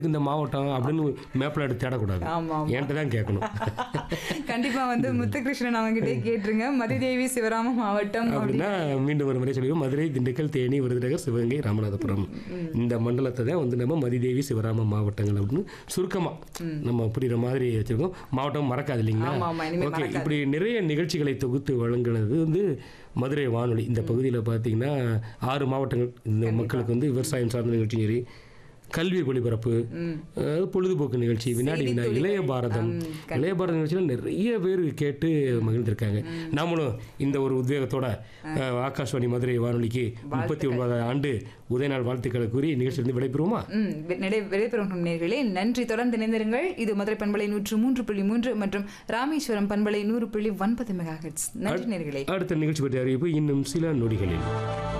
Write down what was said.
இந்த மாவட்டம் அப்படின்னு மேப்பில் எடுத்து தேடக்கூடாது ஆமா, ஆமா. என்கிட்ட தான் கேட்கணும் கண்டிப்பா வந்து முத்துகிருஷ்ணன் அவங்ககிட்டே கேட்டுருங்க மதிதேவி சிவராம மாவட்டம் அப்படி அப்படின்னா மீண்டும் ஒரு முறை சொல்லிடுவோம் மதுரை திண்டுக்கல் தேனி விருதுநகர் சிவகங்கை ராமநாதபுரம் இந்த மண்டலத்தை தான் வந்து நம்ம மதிதேவி சிவராம மாவட்டங்கள் அப்படின்னு சுருக்கமாக நம்ம புரியுற மாதிரி வச்சிருக்கோம் மாவட்டம் மறக்காது இல்லைங்களா ஆமா, ஆமா, இனிமே ஓகே மறக்காது. இப்படி நிறைய நிகழ்ச்சிகளை தொகுத்து வழங்குனது வந்து மதுரை வானொலி இந்த பகுதியில் பார்த்தீங்கன்னா ஆறு மாவட்டங்கள் இந்த மக்களுக்கு வந்து விவசாயம் சார்ந்த நிகழ்ச்சி சரி கல்வி ஒளிபரப்பு அஹ், பொழுதுபோக்கு நிகழ்ச்சி வினாடி வினா இளைய பாரதம் இளைய பாரத நிகழ்ச்சியில் நிறைய பேர் கேட்டு மகிழ்ந்திருக்காங்க நாமளும் இந்த ஒரு உத்வேகத்தோட அஹ், ஆகாஷ்வாணி மதுரை வானொலிக்கு முப்பத்தி ஒன்பதாம் ஆண்டு உதயநாள் வாழ்த்துக்களை கூறி நிகழ்ச்சியிலிருந்து விடைபெறுவோமா ம் நடை விடைபெறும் நேர்களே நன்றி தொடர்ந்து இணைந்திருங்கள் இது மதுரை பண்பலை நூற்று மூன்று புள்ளி மூன்று மற்றும் ராமேஸ்வரம் பண்பலை நூறு புள்ளி ஒன்பது மெகா நன்றி நேர்களே அடுத்த நிகழ்ச்சி பற்றிய அறிவிப்பு இன்னும் சில நொடிகளில்